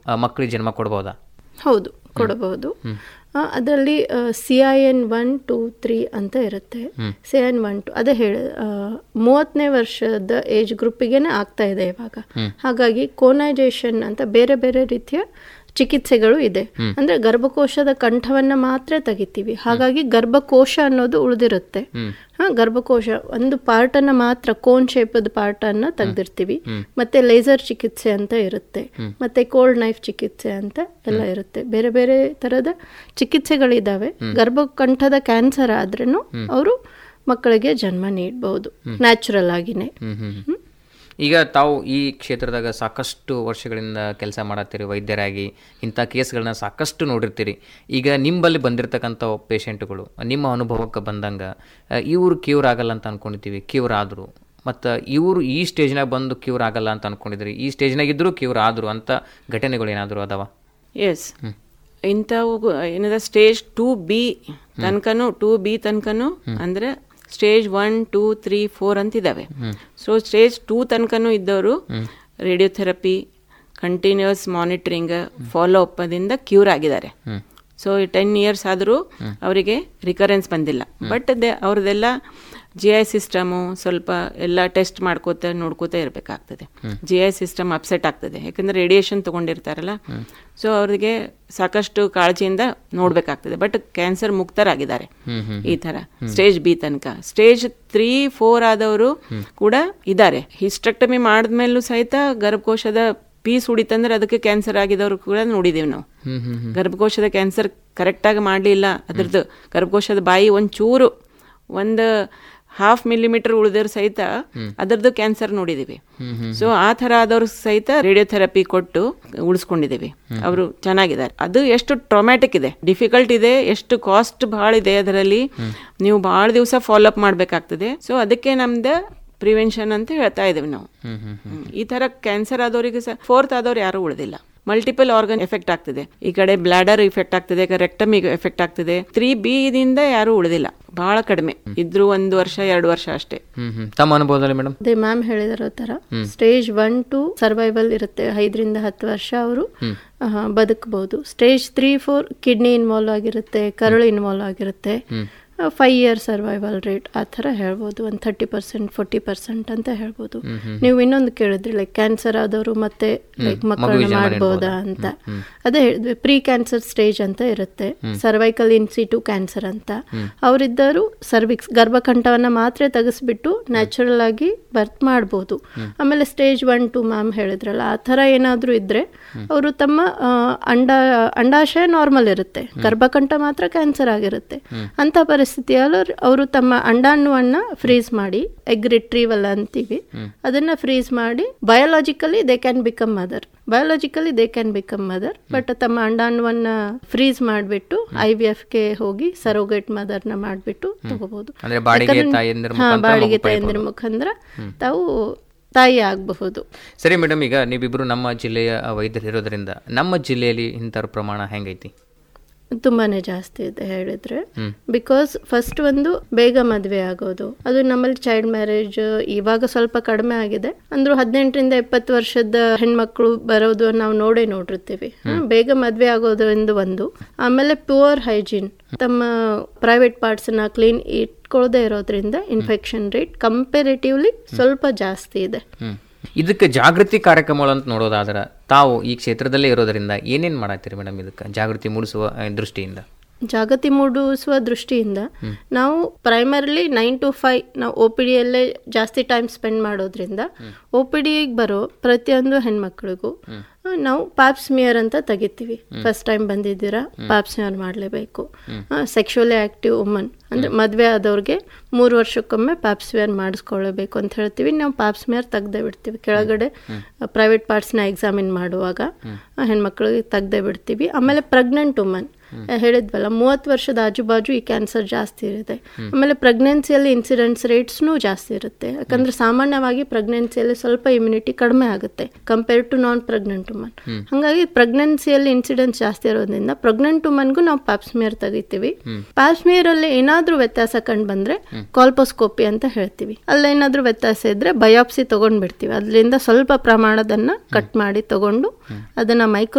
ಆ, ಮಕ್ಕಳಿಗೆ ಜನ್ಮ ಕೊಡ್ಬೋದಾ ಹೌದು ಕೊಡಬಹುದು ಅದರಲ್ಲಿ C I N one two three ಅಂತ ಇರುತ್ತೆ C I N one two ಅದೇ ಹೇಳ ಆ, ಮೂವತ್ತನೇ ವರ್ಷದ ಏಜ್ ಗ್ರೂಪಿಗೆನೆ ಆಗ್ತಾ ಇದೆ ಇವಾಗ ಹಾಗಾಗಿ ಕೋನೈಜೇಷನ್ ಅಂತ ಬೇರೆ ಬೇರೆ ರೀತಿಯ ಚಿಕಿತ್ಸೆಗಳು ಇದೆ ಅಂದ್ರೆ ಗರ್ಭಕೋಶದ ಕಂಠವನ್ನ ಮಾತ್ರ ತೆಗಿತೀವಿ ಹಾಗಾಗಿ ಗರ್ಭಕೋಶ ಅನ್ನೋದು ಉಳಿದಿರುತ್ತೆ ಹಾ ಗರ್ಭಕೋಶ ಒಂದು ಪಾರ್ಟ್ ಅನ್ನ ಮಾತ್ರ ಕೋನ್ ಶೇಪದ ಪಾರ್ಟ್ ಅನ್ನ ತೆಗ್ದಿರ್ತೀವಿ ಮತ್ತೆ ಲೇಸರ್ ಚಿಕಿತ್ಸೆ ಅಂತ ಇರುತ್ತೆ ಮತ್ತೆ ಕೋಲ್ಡ್ ನೈಫ್ ಚಿಕಿತ್ಸೆ ಅಂತ ಎಲ್ಲ ಇರುತ್ತೆ ಬೇರೆ ಬೇರೆ ತರದ ಚಿಕಿತ್ಸೆಗಳಿದಾವೆ ಗರ್ಭಕಂಠದ ಕ್ಯಾನ್ಸರ್ ಆದ್ರೂ ಅವರು ಮಕ್ಕಳಿಗೆ ಜನ್ಮ ನೀಡಬಹುದು ನ್ಯಾಚುರಲ್ ಆಗಿನೇ ಹ್ಮ್ ಹ್ಮ್ ಹ್ಮ್. ಈಗ ತಾವು ಈ ಕ್ಷೇತ್ರದಾಗ ಸಾಕಷ್ಟು ವರ್ಷಗಳಿಂದ ಕೆಲಸ ಮಾಡತ್ತೀರಿ ವೈದ್ಯರಾಗಿ ಇಂಥ ಕೇಸ್ಗಳನ್ನ ಸಾಕಷ್ಟು ನೋಡಿರ್ತೀರಿ ಈಗ ನಿಂಬಲ್ಲಿ ಬಂದಿರತಕ್ಕಂಥ ಪೇಷಂಟ್ಗಳು ನಿಮ್ಮ ಅನುಭವಕ್ಕೆ ಬಂದಂಗೆ ಇವರು ಕ್ಯೂರ್ ಆಗಲ್ಲ ಅಂತ ಅನ್ಕೊಂಡಿದ್ದೀವಿ ಕ್ಯೂರ್ ಆದರು ಮತ್ತು ಇವರು ಈ ಸ್ಟೇಜ್ನಾಗ ಬಂದು ಕ್ಯೂರ್ ಆಗಲ್ಲ ಅಂತ ಅನ್ಕೊಂಡಿದ್ರಿ ಈ ಸ್ಟೇಜ್ನಾಗ ಇದ್ದರೂ ಕ್ಯೂರ್ ಆದರು ಅಂತ ಘಟನೆಗಳು ಏನಾದರೂ ಅದಾವ ಎಸ್ ಇಂಥವು ಏನದ ಸ್ಟೇಜ್ ಟೂ ಬಿ ತನಕನು ಟೂ ಬಿ ತನಕನು ಅಂದ್ರೆ stage one two three four ಅಂತ ಇದಾವೆ ಸೊ ಸ್ಟೇಜ್ ಟೂ ತನಕನು ಇದ್ದವರು ರೇಡಿಯೋಥೆರಪಿ ಕಂಟಿನ್ಯೂಸ್ ಮಾನಿಟರಿಂಗ್ ಫಾಲೋ ಅಪ್ದಿಂದ ಕ್ಯೂರ್ ಆಗಿದ್ದಾರೆ ಸೊ ಟೆನ್ ಇಯರ್ಸ್ ಆದರೂ ಅವರಿಗೆ ರಿಕರೆನ್ಸ್ ಬಂದಿಲ್ಲ ಬಟ್ ಅವ್ರದ್ದೆಲ್ಲ ಜಿ ಐ ಸಿಸ್ಟಮು ಸ್ವಲ್ಪ ಎಲ್ಲ ಟೆಸ್ಟ್ ಮಾಡ್ಕೋತ ನೋಡ್ಕೋತಾ ಇರಬೇಕಾಗ್ತದೆ ಜಿ ಐ ಸಿಸ್ಟಮ್ ಅಪ್ಸೆಟ್ ಆಗ್ತದೆ ಯಾಕಂದ್ರೆ ರೇಡಿಯೇಷನ್ ತಗೊಂಡಿರ್ತಾರಲ್ಲ ಸೊ ಅವ್ರಿಗೆ ಸಾಕಷ್ಟು ಕಾಳಜಿಯಿಂದ ನೋಡ್ಬೇಕಾಗ್ತದೆ ಬಟ್ ಕ್ಯಾನ್ಸರ್ ಮುಕ್ತರಾಗಿದ್ದಾರೆ ಈ ತರ ಸ್ಟೇಜ್ ಬಿ ತನಕ ಸ್ಟೇಜ್ ತ್ರೀ ಫೋರ್ ಆದವರು ಕೂಡ ಇದ್ದಾರೆ ಹಿಸ್ಟ್ರೆಕ್ಟಮಿ ಮಾಡಿದ್ಮೇಲೂ ಸಹಿತ ಗರ್ಭಕೋಶದ ಪೀಸ್ ಉಡಿತಂದ್ರೆ ಅದಕ್ಕೆ ಕ್ಯಾನ್ಸರ್ ಆಗಿದವರು ಕೂಡ ನೋಡಿದೀವಿ ನಾವು ಗರ್ಭಕೋಶದ ಕ್ಯಾನ್ಸರ್ ಕರೆಕ್ಟಾಗಿ ಮಾಡಲಿಲ್ಲ ಅದ್ರದ್ದು ಗರ್ಭಕೋಶದ ಬಾಯಿ ಒಂಚೂರು ಒಂದು ಹಾಫ್ ಮಿಲಿಮೀಟರ್ ಉಳಿದ್ರ ಸಹಿತ ಅದರದ್ದು ಕ್ಯಾನ್ಸರ್ ನೋಡಿದೀವಿ ಸೊ ಆ ಥರ ಆದವ್ರು ಸಹಿತ ರೇಡಿಯೋಥೆರಪಿ ಕೊಟ್ಟು ಉಳಿಸ್ಕೊಂಡಿದ್ದೀವಿ ಅವರು ಚೆನ್ನಾಗಿದ್ದಾರೆ ಅದು ಎಷ್ಟು ಟ್ರೊಮ್ಯಾಟಿಕ್ ಇದೆ ಡಿಫಿಕಲ್ಟ್ ಇದೆ ಎಷ್ಟು ಕಾಸ್ಟ್ ಭಾಳ ಇದೆ ಅದರಲ್ಲಿ ನೀವು ಭಾಳ ದಿವಸ ಫಾಲೋ ಅಪ್ ಮಾಡಬೇಕಾಗ್ತದೆ ಸೊ ಅದಕ್ಕೆ ನಮ್ದು ಪ್ರಿವೆನ್ಷನ್ ಅಂತ ಹೇಳ್ತಾ ಇದ್ದೀವಿ ನಾವು ಹ್ಮ್. ಈ ತರ ಕ್ಯಾನ್ಸರ್ ಆದವರಿಗೆ ಸಹ ಫೋರ್ತ್ ಆದವ್ರು ಯಾರು ಉಳಿದಿಲ್ಲ ಮಲ್ಟಿಪಲ್ ಆರ್ಗನ್ ಎಫೆಕ್ಟ್ ಆಗ್ತದೆ ಈ ಕಡೆ ಬ್ಲಾಡರ್ ಇಫೆಕ್ಟ್ ಆಗ್ತದೆ ರೆಕ್ಟಮ್ ಎಫೆಕ್ಟ್ ಆಗ್ತದೆ ತ್ರೀ ಬಿ ದಿಂದ ಯಾರು ಉಳಿದಿಲ್ಲ ಬಹಳ ಕಡಿಮೆ ಇದ್ರು ಒಂದು ವರ್ಷ ಎರಡು ವರ್ಷ ಅಷ್ಟೇ ಹ್ಮ್ ಹ್ಮ್ ತಮ್ಮ ಅನುಭವದಲ್ಲಿ ಮೇಡಮ್ ಅದೇ ಮ್ಯಾಮ್ ಹೇಳಿದಿರೋ ತರ ಸ್ಟೇಜ್ ಒನ್ ಟು ಸರ್ವೈವಲ್ ಇರುತ್ತೆ ಐದರಿಂದ ಹತ್ತು ವರ್ಷ ಅವರು ಬದುಕಬಹುದು stage three four kidney involve ಆಗಿರುತ್ತೆ ಕರುಳು ಇನ್ವಾಲ್ವ್ ಆಗಿರುತ್ತೆ ಫೈವ್ ಇಯರ್ ಸರ್ವೈವಲ್ ರೇಟ್ ಆ ಥರ ಹೇಳ್ಬೋದು ಒಂದು ಥರ್ಟಿ ಪರ್ಸೆಂಟ್ ಫೋರ್ಟಿ ಪರ್ಸೆಂಟ್ ಅಂತ ಹೇಳ್ಬೋದು ನೀವು ಇನ್ನೊಂದು ಕೇಳಿದ್ರಿ ಲೈಕ್ ಕ್ಯಾನ್ಸರ್ ಆದವರು ಮತ್ತೆ ಲೈಕ್ ಮಕ್ಕಳನ್ನ ಮಾಡ್ಬೋದಾ ಅಂತ ಅದೇ ಹೇಳಿದ್ವಿ ಪ್ರೀ ಕ್ಯಾನ್ಸರ್ ಸ್ಟೇಜ್ ಅಂತ ಇರುತ್ತೆ ಸರ್ವೈಕಲ್ ಇನ್ಸಿಟು ಕ್ಯಾನ್ಸರ್ ಅಂತ ಅವರಿದ್ದರು ಸರ್ವಿಕ್ಸ್ ಗರ್ಭಕಂಠವನ್ನ ಮಾತ್ರ ತೆಗೆಸ್ಬಿಟ್ಟು ನ್ಯಾಚುರಲ್ ಆಗಿ ಬರ್ತ್ ಮಾಡ್ಬೋದು ಆಮೇಲೆ ಸ್ಟೇಜ್ ಒನ್ ಟು ಮ್ಯಾಮ್ ಹೇಳಿದ್ರಲ್ಲ ಆ ಥರ ಏನಾದರೂ ಇದ್ರೆ ಅವರು ತಮ್ಮ ಆ, ಅಂಡ ಅಂಡಾಶಯ ನಾರ್ಮಲ್ ಇರುತ್ತೆ ಗರ್ಭಕಂಠ ಮಾತ್ರ ಕ್ಯಾನ್ಸರ್ ಆಗಿರುತ್ತೆ ಅಂತ ಪರಿಸ್ಥಿತಿಯಲ್ಲಿ ಅವರು ತಮ್ಮ ಅಂಡಾಣುವನ್ನ ಫ್ರೀಸ್ ಮಾಡಿ ಎಗ್ ರಿಟ್ರೀವಲ್ ಅಂತೀವಿ ಅದನ್ನ ಫ್ರೀಸ್ ಮಾಡಿ biologically they can become mother biologically they can become mother but ತಮ್ಮ ಅಂಡಾಣುವನ್ನ ಫ್ರೀಸ್ ಮಾಡಿಬಿಟ್ಟು ಐ ವಿ ಎಫ್ಗೆ ಹೋಗಿ ಸರೋಗೇಟ್ ಮದರ್ನ ಮಾಡಿಬಿಟ್ಟು ತಗೋಬಹುದು ಅಂದ್ರೆ ಬಾಡಿಗೆ ತಾಯಂದಿರ ಹಾ ಮುಖಾಂತರ ಬಾಡಿಗೆ ಮಗು ತಾಯಂದಿರ ಮುಖಾಂತರ ತಾವು ತಾಯಿ ಆಗಬಹುದು ಸರಿ ಮೇಡಮ್ ಈಗ ನೀವಿಬ್ರು ನಮ್ಮ ಜಿಲ್ಲೆಯ ವೈದ್ಯರು ಇರೋದ್ರಿಂದ ನಮ್ಮ ಜಿಲ್ಲೆಯಲ್ಲಿ ಇಂಥವ್ರ ಪ್ರಮಾಣ ಹೆಂಗೈತಿ ತುಂಬಾನೇ ಜಾಸ್ತಿ ಇದೆ ಹೇಳಿದ್ರೆ ಬಿಕಾಸ್ ಫಸ್ಟ್ ಒಂದು ಬೇಗ ಮದುವೆ ಆಗೋದು ಅದು ನಮ್ಮಲ್ಲಿ ಚೈಲ್ಡ್ ಮ್ಯಾರೇಜ್ ಇವಾಗ ಸ್ವಲ್ಪ ಕಡಿಮೆ ಆಗಿದೆ ಅಂದ್ರೂ ಹದಿನೆಂಟರಿಂದ ಇಪ್ಪತ್ತು ವರ್ಷದ ಹೆಣ್ಮಕ್ಳು ಬರೋದು ನಾವು ನೋಡೇ ನೋಡಿರ್ತೀವಿ ಹ, ಬೇಗ ಮದುವೆ ಆಗೋದ್ರಿಂದ ಒಂದು ಆಮೇಲೆ ಪ್ಯೂರ್ ಹೈಜೀನ್ ತಮ್ಮ ಪ್ರೈವೇಟ್ ಪಾರ್ಟ್ಸ್ನ ಕ್ಲೀನ್ ಇಟ್ಕೊಳ್ಳದೆ ಇರೋದ್ರಿಂದ ಇನ್ಫೆಕ್ಷನ್ ರೇಟ್ ಕಂಪೇರೇಟಿವ್ಲಿ ಸ್ವಲ್ಪ ಜಾಸ್ತಿ ಇದೆ ಹ್ಮ್ ಇದಕ್ಕೆ ಜಾಗೃತಿ ಕಾರ್ಯಕ್ರಮಗಳು ಅಂತ ನೋಡೋದಾದ್ರೆ ತಾವು ಈ ಕ್ಷೇತ್ರದಲ್ಲೇ ಇರೋದರಿಂದ ಏನೇನು ಮಾಡತ್ತೀರಿ ಮೇಡಮ್ ಇದಕ್ಕೆ ಜಾಗೃತಿ ಮೂಡಿಸುವ ಆ, ದೃಷ್ಟಿಯಿಂದ ಜಾಗೃತಿ ಮೂಡಿಸುವ ದೃಷ್ಟಿಯಿಂದ ನಾವು ಪ್ರೈಮರಿಲಿ ನೈನ್ ಟು ಫೈವ್ ನಾವು ಒ ಪಿ ಡಿಯಲ್ಲೇ ಜಾಸ್ತಿ ಟೈಮ್ ಸ್ಪೆಂಡ್ ಮಾಡೋದ್ರಿಂದ ಒ ಪಿ ಡಿಗೆ ಬರೋ ಪ್ರತಿಯೊಂದು ಹೆಣ್ಮಕ್ಳಿಗೂ ಆ, ನಾವು ಪಾಪ್ಸ್ಮಿಯರ್ ಅಂತ ತೆಗಿತೀವಿ ಫಸ್ಟ್ ಟೈಮ್ ಬಂದಿದ್ದೀರಾ ಪಾಪ್ಸ್ಮಿಯರ್ ಮಾಡಲೇಬೇಕು ಸೆಕ್ಷುವಲಿ ಆಕ್ಟಿವ್ ವುಮನ್ ಅಂದ್ರೆ ಮದುವೆ ಆದವ್ರಿಗೆ ಮೂರು ವರ್ಷಕ್ಕೊಮ್ಮೆ ಪಾಪ್ಸ್ಮಿಯರ್ ಮಾಡಿಸ್ಕೊಳ್ಳಬೇಕು ಅಂತ ಹೇಳ್ತೀವಿ ನಾವು ಪಾಪ್ಸ್ಮಿಯರ್ ತೆಗ್ದೇ ಬಿಡ್ತೀವಿ ಕೆಳಗಡೆ ಪ್ರೈವೇಟ್ ಪಾರ್ಟ್ಸ್ನ ಎಕ್ಸಾಮಿನ್ ಮಾಡುವಾಗ ಆ, ಹೆಣ್ಮಕ್ಳಿಗೆ ತೆಗ್ದೇ ಬಿಡ್ತೀವಿ ಆಮೇಲೆ ಪ್ರೆಗ್ನೆಂಟ್ ವುಮನ್ ಹೇಳಿದ್ವಲ್ಲ ಮೂವತ್ತು ವರ್ಷದ ಆಜುಬಾಜು ಈ ಕ್ಯಾನ್ಸರ್ ಜಾಸ್ತಿ ಇರುತ್ತೆ ಆಮೇಲೆ ಪ್ರೆಗ್ನೆನ್ಸಿಯಲ್ಲಿ ಇನ್ಸಿಡೆನ್ಸ್ ರೇಟ್ಸ್ನೂ ಜಾಸ್ತಿ ಇರುತ್ತೆ ಯಾಕಂದ್ರೆ ಸಾಮಾನ್ಯವಾಗಿ ಪ್ರೆಗ್ನೆನ್ಸಿಯಲ್ಲಿ ಸ್ವಲ್ಪ ಇಮ್ಯುನಿಟಿ ಕಡಿಮೆ ಆಗುತ್ತೆ compare to non pregnant woman ಹಾಗಾಗಿ ಪ್ರೆಗ್ನೆನ್ಸಿಯಲ್ಲಿ ಇನ್ಸಿಡೆನ್ಸ್ ಜಾಸ್ತಿ ಇರೋದ್ರಿಂದ ಪ್ರೆಗ್ನೆಂಟ್ ವುಮನ್ಗೂ ನಾವು ಪಾಪ್ಸ್ಮಿಯರ್ ತೆಗಿತೀವಿ ಪಾಪ್ಸ್ಮಿಯರ್ ಅಲ್ಲಿ ಏನಾದ್ರೂ ವ್ಯತ್ಯಾಸ ಕಂಡು ಬಂದ್ರೆ ಕಾಲ್ಪೋಸ್ಕೋಪಿ ಅಂತ ಹೇಳ್ತೀವಿ ಅಲ್ಲೇನಾದ್ರೂ ವ್ಯತ್ಯಾಸ ಇದ್ರೆ ಬಯಾಪ್ಸಿ ತಗೊಂಡ್ಬಿಡ್ತೀವಿ ಅದರಿಂದ ಸ್ವಲ್ಪ ಪ್ರಮಾಣದನ್ನ ಕಟ್ ಮಾಡಿ ತಗೊಂಡು ಅದನ್ನ ಮೈಕ್ರೋ